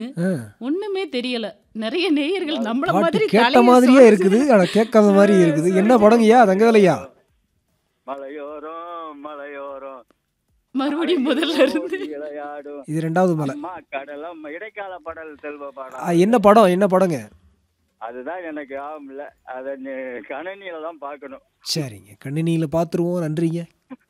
ஆ. ஒண்ணுமே தெரியல. நெறைய நேயர்கள் நம்மள பாட்டு மாதிரி கேட்ட தலைய மாதிரியே சொரிஞ்சு இருக்குது. ஆனா கேட்காத மாரி இருக்குது. என்ன படங்கய்யா? தங்கவேலையா? மலையோரம் மலையோரம் மறுபடியும் முதல்ல அலைகள் இருந்து. ஓடி விளையாடும் இது 2வது மலை. அம்மா கடலம் இடைக்கால பாடல் செல்வ ஆ, பாடம் என்ன படம்? என்ன படங்க? அதுதான் எனக்கு ஆகும் இல்ல அத நீ கணினியில தான் பார்க்கணும் சரிங்க. கணினியில பார்த்துருவோம். நன்றிங்க.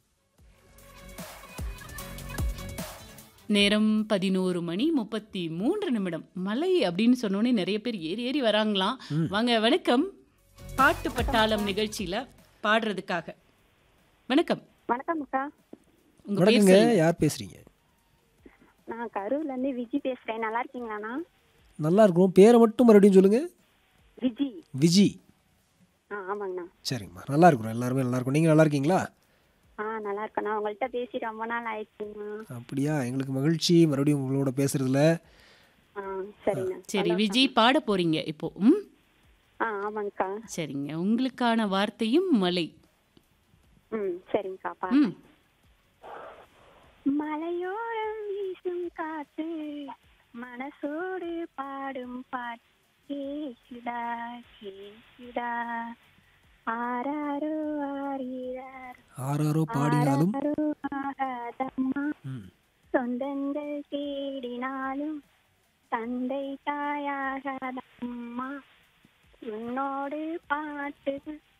நேரம் 11 மணி 33 நிமிடம். மலை அப்படின்னு சொன்னோனே நெறைய பேர் ஏறி ஏறி வராங்களாம். ம். வாங்க வணக்கம். பாட்டு பட்டாளம் நிகழ்ச்சியில பாடுறதுக்காக. வணக்கம். வணக்கம் அக்கா உங்க பேர் வணக்கங்க. சொல்லுங்க. யார் பேசுறீங்க? நான் கரூர்ல இருந்து விஜி பேசுறேன் நல்லா இருக்கீங்களாண்ணா நல்லா இருக்கிறோம். பேரை மட்டும் மறுபடியும் சொல்லுங்க. விஜி விஜி. ஆ ஆமாங்கண்ணா சரிங்கம்மா. நல்லா இருக்கிறோம். எல்லாருமே நல்லா இருக்கோம். நீங்க நல்லா இருக்கீங்களா? ஆ நல்லா இருக்கேண்ணா உங்கள்கிட்ட பேசி ரொம்ப நாள் ஆயிடுச்சுங்கண்ணா அப்படியா? எங்களுக்கு மகிழ்ச்சி மறுபடியும் உங்களோட பேசுறதுல. ஆ சரிண்ணா சரி விஜி பாட போறீங்க இப்போ. ம். ஆ ஆமாங்கக்கா சரிங்க. உங்களுக்கான வார்த்தையும் மலை. ம் சரிங்கக்கா பா ம். மலையோரம் வீசும் காத்து மனசோடு பாடும் பாட்டு கேக்குதா கேக்குதா ஆராரோ ஆரீரார் ஆராரோ பாடினாலும் ஆராரோ ஆகாதம்மா ம். சொந்தங்கள் தேடினாலும் தந்தை தாயாகாதம்மா உன்னோடு பாட்டு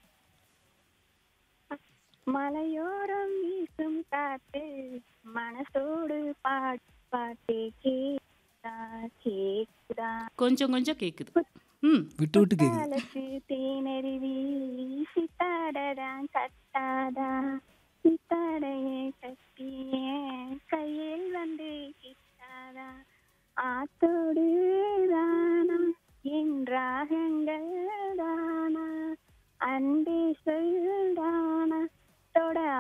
மலையோரம் வீசும் காத்து மனசோடு பாட்டு பாட்டு கேக்குதா கேக்குதா கொஞ்சம் கொஞ்சம் கேக்குது. ம். விட்டு விட்டு கேக்குது. காலத்து தேனருவி சித்தாடதான் கட்டாதா சித்தாடையை கட்டிய கையில் வந்து கிட்டாதா ஆத்தோடு தானா என் ராகங்கள் தானா அன்பே சொல்தானா தொட